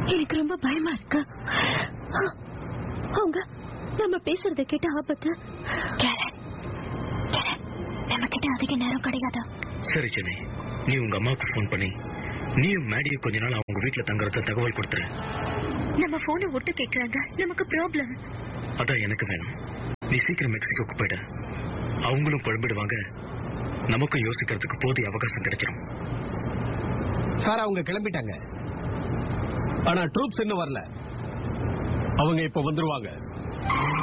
எனக்கு ரொம்ப பயமா இருக்கு அவங்க நம்ம பேசுறத கேட்ட ஆபத்து கேரன் கேரன் நம்ம கிட்ட அதிக நேரம் கிடையாது சரி சென்னை நீ உங்க அம்மாவுக்கு ஃபோன் பண்ணி நீயும் மேடியும் கொஞ்ச நாள் அவங்க வீட்டுல தங்குறத தகவல் கொடுத்துரு நம்ம போனை ஒட்டு கேக்குறாங்க நமக்கு ப்ராப்ளம் அதான் எனக்கு வேணும் நீ சீக்கிரம் மெக்சிகோக்கு போயிடு அவங்களும் குழம்பிடுவாங்க நமக்கும் யோசிக்கிறதுக்கு போதிய அவகாசம் கிடைச்சிடும் சார் அவங்க கிளம்பிட்டாங்க ஆனா ட்ரூப்ஸ் இன்னும் வரல அவங்க இப்ப வந்துருவாங்க